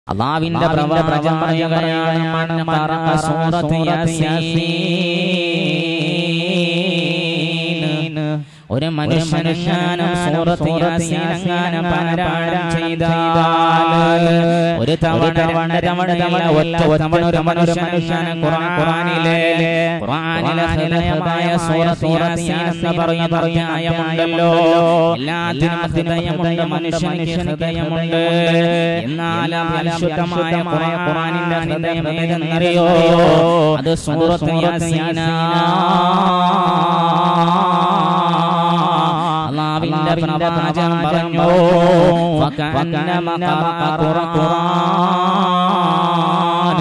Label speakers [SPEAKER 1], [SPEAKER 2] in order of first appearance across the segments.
[SPEAKER 1] അള്ളാവിന്റെ പ്രവാചകം പറയുകയാണ് മൻ ഖറഅ സൂറത്ത് യാസീൻ ഒരു മനുഷ്യനെങ്ങാനും സൂറത്ത് യാസീനെങ്ങാനും പാരായണം ചെയ്താൽ ഒരു തവണ രണ്ട് തവണ തവണ ഒറ്റ തവണ ഒരു മനുഷ്യനെങ്ങാനും ഖുർആൻ ഖുർആനിലെ ഖുർആനിലെ ഹൃദയമായ സൂറത്ത് യാസീൻ എന്ന് പറയുന്ന അധ്യായമുണ്ടല്ലോ എല്ലാത്തിനും ഹൃദയമുണ്ട് മനുഷ്യനിക്ക് ഹൃദയമുണ്ട് എന്നാൽ പരിശുദ്ധമായ ഖുർആൻ ഖുർആനിന്റെ ഹൃദയം ഏതെന്നറിയോ അത് സൂറത്ത് യാസീനാ അള്ളാവിന്റെ പ്രവാചകം പറഞ്ഞു വകഅന്നമ ഖറഅ ഖുർആൻ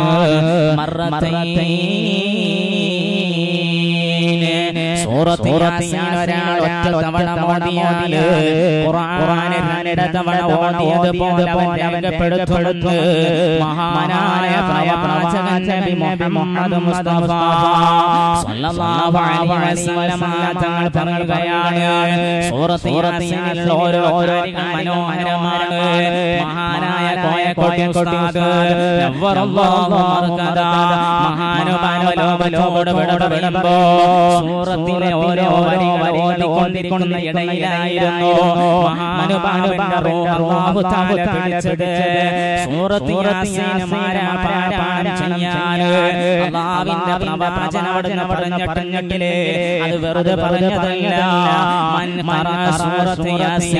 [SPEAKER 1] മറത്തൈൻ സൂറത്ത് യാസീൻ ഒരാൾ ഒറ്റ തവണ ഓതിയാൽ ഖുർആൻ രണ്ട് തവണ ഓതിയത് പോലെ അവൻ രേഖപ്പെടുത്തുന്നു മഹാനായ പ്രവാചകൻ നബി മുഹമ്മദ് മുസ്തഫ സല്ലല്ലാഹു അലൈഹി വസല്ലം തങ്ങൾ പറയുകയാണ് സൂറത്ത് യാസീനിൽ ഓരോ ഓരോ മനോഹരമാണ് മഹാനായ കോയക്കോട്ടെ ഉസ്താദ് നവ്വറല്ലാഹു മർകദ മഹാനുഭാവ ലോകത്തോട് വിടപെടുമ്പോ സൂറത്തിലെ ഓരോ വരികൾ ഓടിക്കൊണ്ടിരിക്കുന്ന ഇടയിലായിരുന്നു മഹാനുഭാവന്റെ റൂഹ് താല പിടിച്ചത് സൂറത്ത് യാസീനുമാരാ പാരായണം ചെയ്യാൻ അല്ലാഹുവിന്റെ പ്രവചനം അവിടുന്ന് പറഞ്ഞിട്ടില്ലേ അത് വെറുതെ പറഞ്ഞതല്ല മൻ ഖറഅ സൂറത്ത്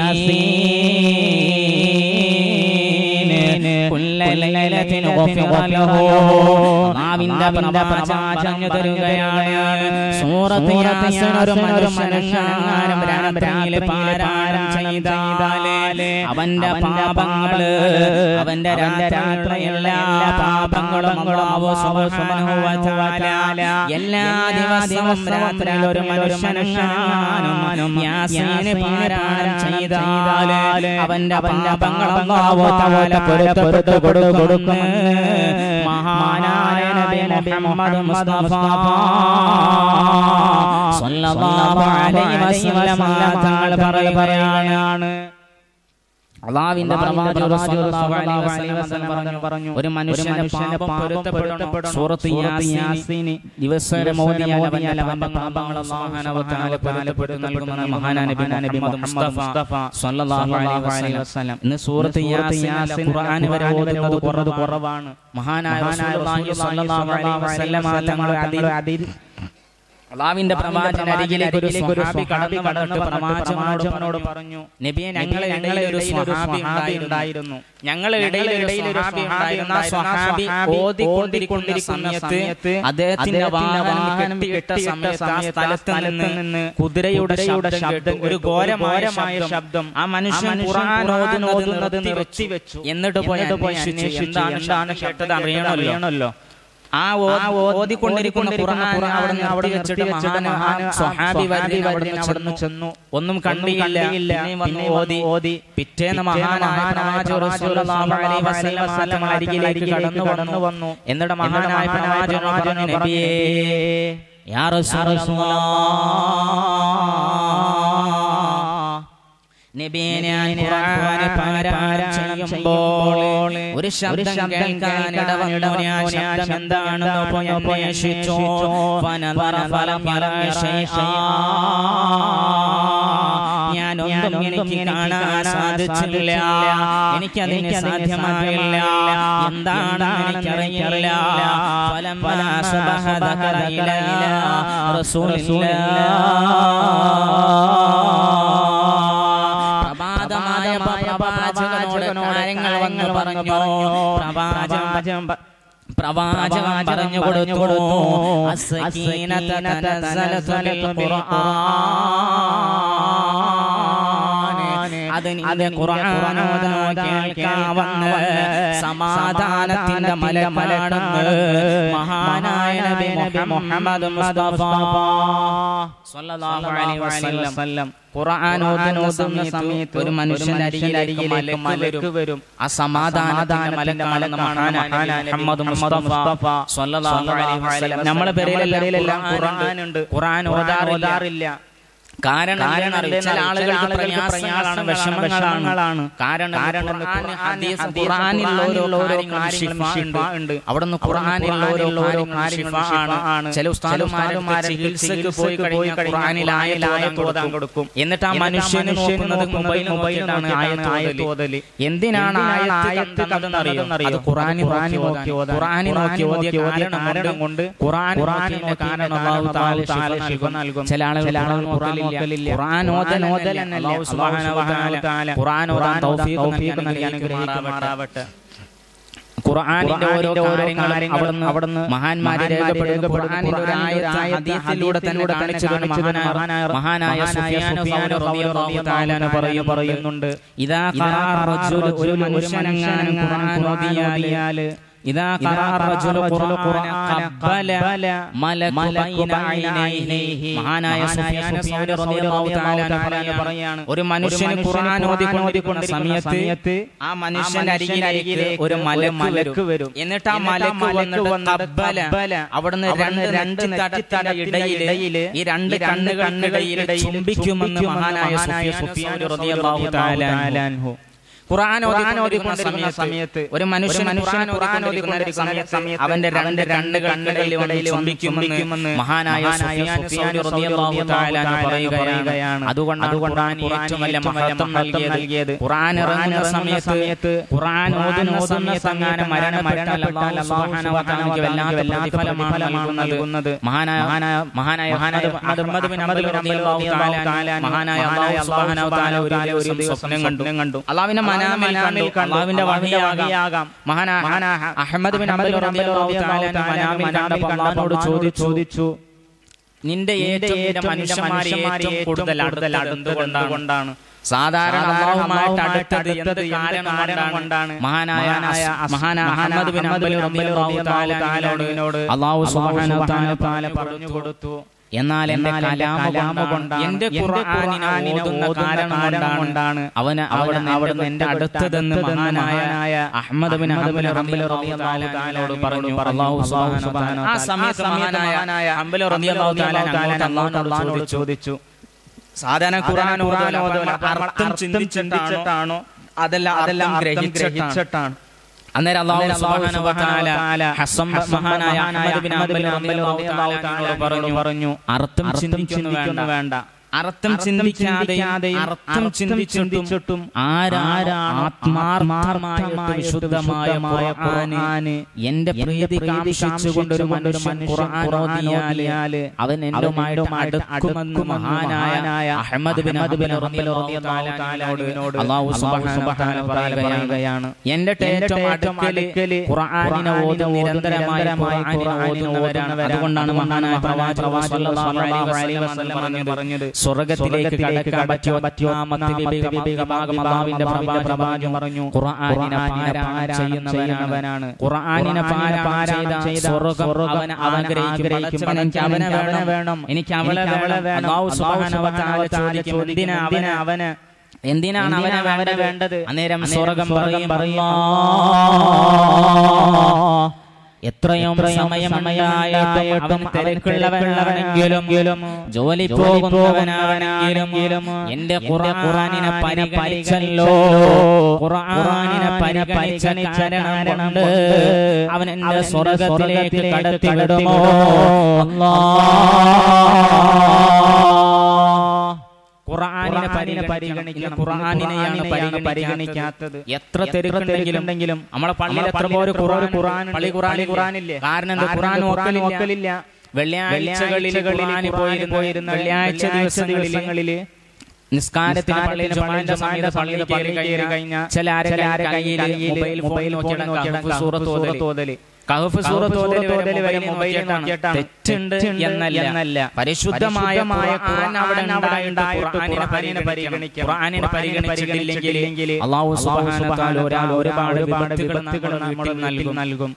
[SPEAKER 1] യാസീൻ കുല്ല ലൈലത്തിൻ ഗുഫിറ ലഹു അല്ലാഹുവിന്റെ പ്രവചനം തരുകയാണ് സൂറത്ത് യാസീൻ ഒരു മനുഷ്യനെങ്ങാനും രാത്രിയിൽ പാരായണം ചെയ്താലേ അവന്റെ പാപങ്ങള് അവന്റെ രാത്രിയിലുള്ള എല്ലാ പാപങ്ങളും അല്ലാഹു സുബ്ഹാനഹു വ തആല എല്ലാ ദിവസവും രാത്രിയിൽ ഒരു മനുഷ്യനെങ്ങാനും യാസീന് പാരായണം ചെയ്താലേ അവന്റെ പാപങ്ങൾ അല്ലാഹു തആല പൊരുത്തപ്പെട്ടു കൊടുക്കും മഹാനായ നബി മുഹമ്മദ് മുസ്തഫ സല്ലല്ലാഹു അലൈഹി വസല്ലം തങ്ങൾ പറയുകയാണ് അള്ളാവിന്റെ പ്രവാചകർ സ്വല്ലല്ലാഹു അലൈഹി വസല്ലം പറഞ്ഞു ഒരു മനുഷ്യന്റെ പാപം പൊരുത്തപ്പെടണം സൂറത്ത് യാസീന് ദിവസേന ഓതിയാൽ അവന്റെ പാപങ്ങൾ അല്ലാഹു വ തആല പൊരുത്തപ്പെട്ടു നൽകുമെന്ന് മഹാനായ നബി നബി മുസ്തഫ സ്വല്ലല്ലാഹു അലൈഹി വസല്ലം ഇന്ന് സൂറത്ത് യാസീൻ ഖുർആൻ വരെ ഓതുന്നത് കുറവ് കുറവാണ് മഹാനായ റസൂലുള്ളാഹി സ്വല്ലല്ലാഹു അലൈഹി വസല്ലം തങ്ങൾ അതിൽ അള്ളാവിന്റെ പ്രവാചകൻ അരികിലേക്ക് ഒരു സ്വഹാബി കടന്നു കടന്നു പ്രവാചകനോട് പറഞ്ഞു നബിയെ ഞങ്ങളെ ഞങ്ങളെ ഒരു സ്വഹാബി ഉണ്ടായിരുന്നു ഞങ്ങളെ ഇടയിൽ ഇടയിൽ ഒരു സ്വഹാബി ആ സ്വഹാബി ഓതിക്കൊണ്ടിരിക്കുന്ന സമയത്ത് അദ്ദേഹത്തിന്റെ വാഹനം കെട്ടിയിട്ട സമയത്ത് ആ സ്ഥലത്ത് നിന്ന് കുതിരയുടെ ശബ്ദം ഒരു ഘോരമായ ശബ്ദം ആ മനുഷ്യൻ ഖുർആൻ ഓതുന്നത് നിർത്തി വെച്ചു എന്നിട്ട് പോയി അന്വേഷിച്ചു എന്താണ് എന്താണ് കേട്ടത് അറിയണമല്ലോ ആ ഓതിക്കൊണ്ടിരിക്കുന്ന ഖുർആൻ അവിടെ അവിടെ വെച്ചിട്ട് മഹാൻ സ്വഹാബി വരി അവിടുന്ന് ചെന്നു ഒന്നും കണ്ടില്ല പിന്നെ ഓതി ഓതി പിറ്റേന്ന് മഹാനായ പ്രവാചകർ റസൂലുള്ളാഹി അലൈഹി വസല്ലം തങ്ങൾ അരികിലേക്ക് കടന്നു കടന്നു വന്നു എന്നിട്ട് മഹാനായ പ്രവാചകർ പറഞ്ഞു നബിയേ യാ റസൂലുള്ളാഹ് നബിയെ ഞാൻ ഖുർആൻ പാരായണം ചെയ്യുമ്പോൾ ഒരു ശബ്ദം കേൾക്കാൻ ഇടവന്നു ഞാൻ ശബ്ദം എന്താണെന്ന് പോയി അന്വേഷിച്ചു ഫനദറ ഫലം യറ ശൈആ ഞാനൊന്നും എനിക്ക് കാണാൻ സാധിച്ചില്ല എനിക്കതിന് സാധ്യമായില്ല എന്താണ് എനിക്കറിയില്ല ഫലം പ്രഭാതമായ പ്രവാചകനോട് കാര്യങ്ങൾ വന്ന് പറഞ്ഞു പ്രവാചകം പ്രവാചകൻ പറഞ്ഞു കൊടുത്തു അസ്സകീനത തനസ്സലതു ലിൽ ഖുർആൻ അത് നിന്റെ ഖുർആനോദനം കേൾക്കാവുന്ന സമാധാനത്തിന്റെ മലമലാണെന്ന് മഹാനായ നബി മുഹമ്മദ് മുസ്തഫ സല്ലല്ലാഹു അലൈഹി വസല്ലം ഖുർആൻ ഓതുന്ന സമയത്ത് ഒരു മനുഷ്യന്റെ അരികിലേക്ക് മലക്ക് വരും ആ സമാധാനത്തിന്റെ മലക്കാണെന്ന് മഹാനായ മുഹമ്മദ് മുസ്തഫ സല്ലല്ലാഹു അലൈഹി വസല്ലം നമ്മളെ പേരിലെല്ലാം ഖുർആൻ ഉണ്ട് ഖുർആൻ ഓതാറില്ല കാരണം എന്താണെന്നറിയോ? ചില ആളുകൾക്ക് പ്രയാസങ്ങളാണ് വിഷമങ്ങളാണ് കാരണം
[SPEAKER 2] കാരണം
[SPEAKER 1] ഖുർആൻ,
[SPEAKER 2] ഖുർആൻ,
[SPEAKER 1] ഹദീസ്,
[SPEAKER 2] ഹദീസ്,
[SPEAKER 1] ഖുർആനിലുള്ള ഓരോ
[SPEAKER 2] ഖുർആനിലുള്ള ഓരോ
[SPEAKER 1] കാര്യങ്ങളും
[SPEAKER 2] കാര്യങ്ങളും
[SPEAKER 1] ശിഫ
[SPEAKER 2] ശിഫ
[SPEAKER 1] ഉണ്ട്.
[SPEAKER 2] ഉണ്ട്.
[SPEAKER 1] അവിടുന്ന് ഖുർആനിലുള്ള ഓരോ
[SPEAKER 2] ഖുർആനിലുള്ള ഓരോ
[SPEAKER 1] കാര്യങ്ങളും
[SPEAKER 2] കാര്യങ്ങളും
[SPEAKER 1] ശിഫ
[SPEAKER 2] ശിഫ
[SPEAKER 1] ആണ്
[SPEAKER 2] ആണ്.
[SPEAKER 1] ചില ഉസ്താദുമാരൊക്കെ
[SPEAKER 2] ഉസ്താദുമാരൊക്കെ
[SPEAKER 1] ചികിത്സക്ക്
[SPEAKER 2] ചികിത്സക്ക്
[SPEAKER 1] പോയി
[SPEAKER 2] പോയി
[SPEAKER 1] കഴിഞ്ഞാൽ
[SPEAKER 2] കഴിഞ്ഞാൽ
[SPEAKER 1] ഖുർആനിൽ ആയത്ത്
[SPEAKER 2] ആയത്ത്
[SPEAKER 1] ഓതാൻ
[SPEAKER 2] ഓതാൻ
[SPEAKER 1] കൊടുക്കും
[SPEAKER 2] കൊടുക്കും.
[SPEAKER 1] എന്നിട്ട് ആ
[SPEAKER 2] എന്നിട്ട് ആ
[SPEAKER 1] മനുഷ്യന്
[SPEAKER 2] മനുഷ്യന്
[SPEAKER 1] നോക്കുന്നത്
[SPEAKER 2] നോക്കുന്നത്
[SPEAKER 1] മൊബൈൽ
[SPEAKER 2] മൊബൈൽ
[SPEAKER 1] നോക്കിയിട്ടാണ്
[SPEAKER 2] നോക്കിയിട്ടാണ്
[SPEAKER 1] ആയത്ത്
[SPEAKER 2] ആയത്ത്
[SPEAKER 1] ഓതല്
[SPEAKER 2] ഓതല്.
[SPEAKER 1] എന്തിനാണ്
[SPEAKER 2] എന്തിനാണ്
[SPEAKER 1] ആയത്ത്
[SPEAKER 2] ആയത്ത്
[SPEAKER 1] കണ്ടെന്നറിയോ
[SPEAKER 2] കണ്ടെന്നറിയോ?
[SPEAKER 1] അത് ഖുർആനിൽ
[SPEAKER 2] ഖുർആനിൽ
[SPEAKER 1] നോക്കി
[SPEAKER 2] നോക്കി
[SPEAKER 1] ഓതാൻ
[SPEAKER 2] ഓതാൻ.
[SPEAKER 1] ഖുർആനിൽ നോക്കി ഓതിയ കാരണം
[SPEAKER 2] കാരണം
[SPEAKER 1] കൊണ്ട്
[SPEAKER 2] കൊണ്ട്
[SPEAKER 1] ഖുർആൻ
[SPEAKER 2] ഖുർആൻ
[SPEAKER 1] നോക്കിയതിന്റെ
[SPEAKER 2] നോക്കിയതിന്റെ
[SPEAKER 1] കാരണം
[SPEAKER 2] കാരണം
[SPEAKER 1] അല്ലാഹു തആല
[SPEAKER 2] അല്ലാഹു തആല
[SPEAKER 1] ശിഫ
[SPEAKER 2] ശിഫ
[SPEAKER 1] നൽകും
[SPEAKER 2] നൽകും.
[SPEAKER 1] ചില ആളുകൾ
[SPEAKER 2] ചില
[SPEAKER 1] ഖുർആൻ
[SPEAKER 2] ആളുകൾ ഖുർആൻ
[SPEAKER 1] നോക്കലില്ല
[SPEAKER 2] നോക്കലില്ല.
[SPEAKER 1] ഖുർആൻ ഓതൽ
[SPEAKER 2] ഖുർആൻ
[SPEAKER 1] ഓതൽ
[SPEAKER 2] ഓതൽ
[SPEAKER 1] എന്നല്ല
[SPEAKER 2] എന്നല്ല.
[SPEAKER 1] സുബ്ഹാനഹു വ തആല
[SPEAKER 2] തആല
[SPEAKER 1] ഖുർആൻ ഓതാൻ
[SPEAKER 2] ഖുർആൻ ഓതാൻ
[SPEAKER 1] തൗഫീഖ്
[SPEAKER 2] തൗഫീഖ്
[SPEAKER 1] നൽകി
[SPEAKER 2] നൽകി
[SPEAKER 1] അനുഗ്രഹിക്കുമാറാവട്ടെ
[SPEAKER 2] അനുഗ്രഹിക്കുമാറാവട്ടെ.
[SPEAKER 1] ഖുർആനിന്റെ ഓരോ
[SPEAKER 2] ഖുർആനിന്റെ ഓരോ
[SPEAKER 1] കാര്യങ്ങളും അവിടുന്ന്
[SPEAKER 2] അവിടുന്ന്
[SPEAKER 1] മഹാന്മാര്
[SPEAKER 2] മഹാന്മാര്
[SPEAKER 1] രേഖപ്പെടുത്തുന്നു
[SPEAKER 2] രേഖപ്പെടുത്തുന്നു.
[SPEAKER 1] ഖുർആനിന്റെ ഒരു
[SPEAKER 2] ഖുർആനിന്റെ ഒരു
[SPEAKER 1] ആയത്ത്
[SPEAKER 2] ആയത്ത്
[SPEAKER 1] ഹദീസിലൂടെ തന്നെ
[SPEAKER 2] ഹദീസിലൂടെ
[SPEAKER 1] കാണിച്ചു
[SPEAKER 2] തന്നെ
[SPEAKER 1] തരുന്ന
[SPEAKER 2] കാണിച്ചു തരുന്ന
[SPEAKER 1] മഹാനായ
[SPEAKER 2] മഹാനായ
[SPEAKER 1] സുഫിയാൻ
[SPEAKER 2] സുഫിയാൻ
[SPEAKER 1] റളിയല്ലാഹു
[SPEAKER 2] തആല
[SPEAKER 1] തആല പറയുന്നുണ്ട് ഇദാ ഖറഅ റജുലു ഒരു മനുഷ്യനെങ്ങാനും ഖുർആൻ ഓതിയാൽ ഇദാ ഖറഅ റജുലു ഖുർആന ഖബ്ബല മലകു ബൈന ഐനൈഹി മഹാനായ സുഫിയാൻ സൗരി റളിയല്ലാഹു തആല അൻഹു പറയാണ് ഒരു മനുഷ്യന് ഖുർആൻ ഓതിക്കൊണ്ടിരിക്കുന്ന സമയത്ത് ആ മനുഷ്യന്റെ അരികിലേക്ക് ഒരു മലക്ക് വരും എന്നിട്ട് ആ മലക്ക് വന്നിട്ട് കബ്ബല അവിടുന്ന് രണ്ട് രണ്ട് നെറ്റിത്തട ഇടയില് ഈ രണ്ട് കണ്ണുകൾക്കിടയിൽ ചുംബിക്കുമെന്ന് മഹാനായ സുഫിയാൻ റളിയല്ലാഹു തആല അൻഹു ഖുർആൻ ഓതിക്കൊണ്ടിരിക്കുന്ന സമയത്ത് ഒരു മനുഷ്യൻ ഖുർആൻ ഓതിക്കൊണ്ടിരിക്കുന്ന സമയത്ത് അവന്റെ രണ്ട് രണ്ട് കണ്ണുകളിൽ വന്ന് ചുംബിക്കുമെന്ന് മഹാനായ സുഫിയാൻ സൗരി റളിയല്ലാഹു തആല അൻഹു പറയുകയാണ് അതുകൊണ്ട് അതുകൊണ്ടാണ് ഏറ്റവും വലിയ മഹത്വം നൽകിയത് ഖുർആൻ ഇറങ്ങുന്ന സമയത്ത് ഖുർആൻ ഓതുന്ന സമയത്ത് അങ്ങനെ മരണപ്പെട്ടാൽ അല്ലാഹു സുബ്ഹാനഹു വ തആലയ്ക്ക് വല്ലാത്ത പ്രതിഫലമാണ് നൽകുന്നത് മഹാനായ മഹാനായ അഹ്മദ് ബിൻ ഹംബൽ റളിയല്ലാഹു തആല മഹാനായ അല്ലാഹു സുബ്ഹാനഹു വ തആല ഒരു ദിവസം സ്വപ്നം കണ്ടു അല്ലാഹുവിന്റെ മനാമിൽ കണ്ടു അല്ലാഹുവിന്റെ വഹിയാകാം മഹാനായ അഹ്മദ് ബിൻ ഹംബൽ റളിയല്ലാഹു തആല മനാമിൽ കണ്ടപ്പോൾ അല്ലാഹുവോട് ചോദിച്ചു ചോദിച്ചു നിന്റെ ഏറ്റവും നിന്റെ മനുഷ്യന്മാരെ ഏറ്റവും കൂടുതൽ അടുത്തത് എന്തുകൊണ്ടാണ് സാധാരണ അള്ളാഹുമായിട്ട് അടുത്തത് എന്ത് കാരണം കൊണ്ടാണ് മഹാനായ മഹാനായ അഹ്മദ് ബിൻ ഹംബൽ റളിയല്ലാഹു തആലയോട് അല്ലാഹു സുബ്ഹാനഹു വ തആല പറഞ്ഞു കൊടുത്തു എന്നാൽ എന്റെ കലാമ കൊണ്ടാണ് എന്റെ ഖുർആനിനെ ഓതുന്ന കാരണം കൊണ്ടാണ് അവന് അവിടെ അവിടുന്ന് എന്റെ അടുത്തതെന്ന് മഹാനായ അഹ്മദ് ബിൻ ഹംബൽ റളിയല്ലാഹു തആലയോട് പറഞ്ഞു അല്ലാഹു സുബ്ഹാനഹു വ തആല ആ സമയത്ത് മഹാനായ ഹംബൽ റളിയല്ലാഹു തആല അങ്ങോട്ട് അല്ലാഹുവോട് ചോദിച്ചു സാധാരണ ഖുർആൻ ഓതുമ്പോൾ അർത്ഥം ചിന്തിച്ചിട്ടാണോ അതല്ല അതെല്ലാം ഗ്രഹിച്ചിട്ടാണ് അന്നേരം അല്ലാഹു സുബ്ഹാനഹു വ തആല ഹസ്സം മഹാനായ അഹ്മദ് ബിൻ ഹംബൽ റളിയല്ലാഹു തആലയോട് പറഞ്ഞു പറഞ്ഞു അർത്ഥം ചിന്തിക്കുന്നു വേണ്ട അർത്ഥം ചിന്തിക്കാതെ അർത്ഥം ചിന്തിച്ചിട്ടും ആരാരാണ് ആത്മാർത്ഥമായിട്ട് വിശുദ്ധമായ ഖുർആന് എന്റെ പ്രീതി കാംക്ഷിച്ചുകൊണ്ട് ഒരു മനുഷ്യൻ ഖുർആൻ ഓതിയാല് അവൻ എന്റുമായിട്ട് അടുക്കുമെന്ന് മഹാനായ അഹ്മദ് ബിൻ ഹംബൽ റളിയല്ലാഹു തആലയോട് അല്ലാഹു സുബ്ഹാനഹു വ തആല പറയുകയാണ് എന്റെ ഏറ്റവും അടുക്കല് ഖുർആനിനെ ഓതുന്ന നിരന്തരമായ ഖുർആനിനെ ഓതുന്നവരാണ് അതുകൊണ്ടാണ് മഹാനായ പ്രവാചകൻ സ്വല്ലല്ലാഹു അലൈഹി വസല്ലം പറഞ്ഞത് സ്വർഗത്തിലേക്ക് കടക്കാൻ പറ്റിയ പറ്റാമത്തെ വിഭാഗം അള്ളാഹുവിന്റെ പ്രവാചകൻ പറഞ്ഞു ഖുർആനിനെ പാരായണം ചെയ്യുന്നവനാണ് ഖുർആനിനെ പാരായണം ചെയ്ത സ്വർഗ്ഗം അവൻ ആഗ്രഹിക്കും എനിക്ക് അവനെ വേണം എനിക്ക് അവളെ വേണം അല്ലാഹു സുബ്ഹാനഹു വ തആല ചോദിക്കും എന്തിനാ അവനെ അവനെ എന്തിനാണ് അവനെ അവനെ വേണ്ടത് അന്നേരം സ്വർഗം പറയും എത്രയും സമയം അവൻ തിരക്കുള്ളവനാണെങ്കിലും ജോലി പോകുന്നവനാണെങ്കിലും എന്റെ ഖുർആനിനെ പരിഗണിച്ചല്ലോ ഖുർആനിനെ പരിഗണിച്ച കാരണം കൊണ്ട് അവൻ എന്റെ സ്വർഗത്തിലേക്ക് കടത്തിവിടുമോ അല്ലാ ഖുർആനിനെ പരിഗണിക്കണം ഖുർആനിനെയാണ് പരിഗണിക്കാത്തത് എത്ര തിരക്കുണ്ടെങ്കിലും നമ്മളെ പള്ളിയിൽ എത്ര പേര് ഖുർആൻ ഖുർആൻ പള്ളി ഖുർആൻ ഖുർആനില്ലേ കാരണം എന്താ ഖുർആൻ നോക്കലില്ല വെള്ളിയാഴ്ചകളിൽ ഖുർആൻ പോയിരുന്ന വെള്ളിയാഴ്ച ദിവസങ്ങളിൽ നിസ്കാരത്തിന് പള്ളിയിൽ ജുമാന്റെ സമയത്ത് പള്ളിയിൽ പള്ളി കയറി കഴിഞ്ഞാൽ ചില ആരെ കയ്യിൽ മൊബൈൽ മൊബൈൽ നോക്കിയിട്ട് സൂറത്ത് ഓതല് കഹഫ് സൂറത്ത് ഓതൽ വരെ മൊബൈൽ നോക്കിയിട്ടാണ് തെറ്റുണ്ട് എന്നല്ല പരിശുദ്ധമായ ഖുർആൻ അവിടെ ഉണ്ടായിട്ട് ഖുർആനിനെ പരിഗണിക്കുക ഖുർആനിനെ പരിഗണിച്ചിട്ടില്ലെങ്കിൽ അല്ലാഹു സുബ്ഹാനഹു വ തആല ഒരാൾ ഒരുപാട് വിപത്തുകൾ നമ്മുടെ വീട്ടിൽ നൽകും നൽകും